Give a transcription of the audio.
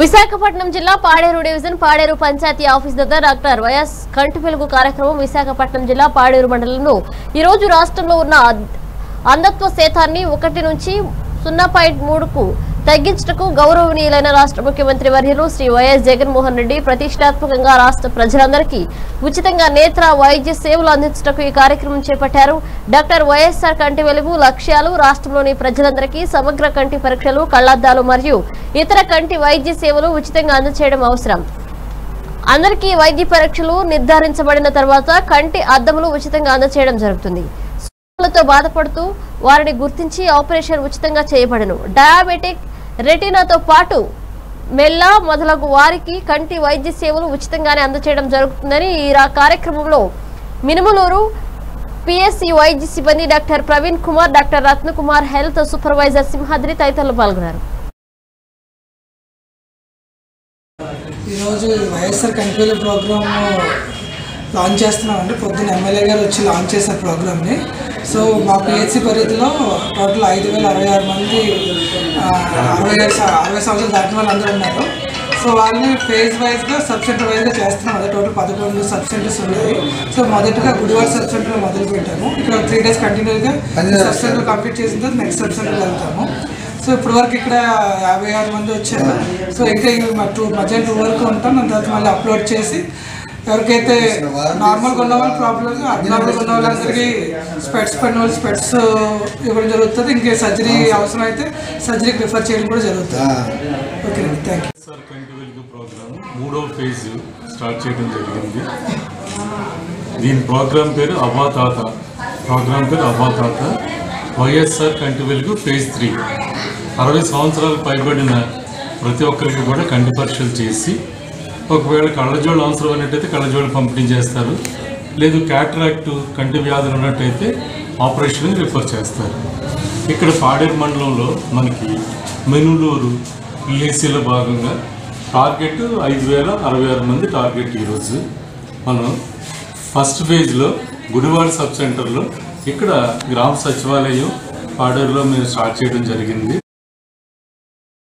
విశాఖపట్నం జిల్లా Paderu division Paderu panchayati office దగ్గర doctor YS Kanti Velugu కార్యక్రమం విశాఖపట్నం జిల్లా పాడేరు మండలంలో ఈ రోజు రాష్ట్రంలో ఉన్న అద్- అంధత్వ శాతాన్ని ఒకటి నుంచి సున్నా పాయింట్ మూడుకు తగ్గించటకు గౌరవనీయులైన రాష్ట్ర ముఖ్యమంత్రి వర్యులు శ్రీ వైఎస్ జగన్మోహన్ రెడ్డి ప్రతిష్టాత్మకంగా రాష్ట్ర ప్రజలందరికీ ఉచితంగా నేత్ర వైద్య సేవలు అందించటకు ఈ కార్యక్రమం చేపట్టారు డాక్టర్ వైఎస్ఆర్ కంటి వెలుగు లక్ష్యాలు రాష్ట్రంలోని ప్రజలందరికీ సమగ్ర కంటి పరీక్షలు కళ్లద్దాలు మరియు ఇతర కంటి వైద్య సేవలు ఉచితంగా అందజేయడం అవసరం అందరికీ వైద్య పరీక్షలు నిర్ధారించబడిన తర్వాత కంటి అద్దములు ఉచితంగా అందజేయడం జరుగుతుంది సమస్యలతో బాధపడుతూ వారిని గుర్తించి ఆపరేషన్ ఉచితంగా చేయబడను డయాబెటిక్ రెటీనాతో పాటు మెల్ల మొదలగు వారికి కంటి వైద్య సేవలు ఉచితంగానే అందజేయడం జరుగుతుందని ఈ రా- కార్యక్రమంలో మినుములూరు పిఎస్సి వైద్య సిబ్బంది doctor Praveen Kumar doctor Ratnakumar health supervisor Simhadri తదితరులు పాల్గొన్నారు ఈరోజు వైఎస్ఆర్ కంట్రోల్ ప్రోగ్రామ్ లాంచ్ చేస్తున్నామండి పొద్దున్న ఎమ్మెల్యే గారు వచ్చి లాంచ్ చేశారు ప్రోగ్రామ్ని సో మా పిహెచ్సి పరిధిలో టోటల్ ఐదు వేల అరవై ఆరు మంది ఆ, అరవై ఏడు స- అరవై సంవత్సరాలు దాటిన వాళ్ళు అందరూ ఉన్నారు సో వాళ్ళని ఫేజ్ వైజ్గా సబ్ సెంటర్ వైజ్గా చేస్తున్నాం అదే టోటల్ పదకొండు సబ్ సెంటర్స్ ఉన్నాయి సో మొదటగా గుడివాడ సబ్ సెంటర్లో మొదలు పెట్టాము ఇక్కడ త్రీ డేస్ కంటిన్యూగా సబ్ సెంటర్ కంప్లీట్ చేసిన తర్వాత నెక్స్ట్ సబ్ సెంటర్కి వెళ్తాము సో ఇప్పటి వరకు ఇక్కడ యాభై ఆరు మంది వచ్చారు సో ఇంకా ఇవి మా టూ మధ్యాహ్నం టూ వరకు ఉంటాం దాని తర్వాత మళ్ళీ అప్లోడ్ చేసి ఎవరికైతే నార్మల్గా ఉన్న వాళ్ళు ప్రాబ్లమ్ అబ్నార్మల్గా ఉన్న వాళ్ళందరికీ స్పెట్స్ పడిన వాళ్ళు స్పెట్స్ ఇవ్వడం జరుగుతుంది ఇంకే సర్జరీ అవసరం అయితే సర్జరీకి రిఫర్ చేయడం కూడా జరుగుతుంది ఓకే అండి థ్యాంక్ యూ సార్ కంటి వెలుగు ప్రోగ్రామ్ మూడో ఫేజ్ స్టార్ట్ చేయడం జరిగింది దీని ప్రోగ్రామ్ పేరు అవ్వాతాత ప్రోగ్రామ్ పేరు అవ్వాతాత వైఎస్ఆర్ కంటి వెలుగు ఫేజ్ త్రీ అరవై సంవత్సరాలు పైబడిన ప్రతి ఒక్కరికి కూడా కంటి పరీక్షలు చేసి ఒకవేళ కళ్ళజోళ్ళు అవసరం అయినట్టయితే కళ్ళజోళ్ళు పంపిణీ చేస్తారు లేదు క్యాట్రాక్ట్ కంటి వ్యాధులు ఉన్నట్టయితే ఆపరేషన్ రిఫర్ చేస్తారు ఇక్కడ పాడేరు మండలంలో మనకి మెనులూరు పిఎస్సీలో భాగంగా టార్గెట్ ఐదు వేల అరవై ఆరు మంది టార్గెట్ ఈరోజు మనం ఫస్ట్ ఫేజ్లో గుడివాడ సబ్ సెంటర్లో ఇక్కడ గ్రామ సచివాలయం పాడేరులో మేము స్టార్ట్ చేయడం జరిగింది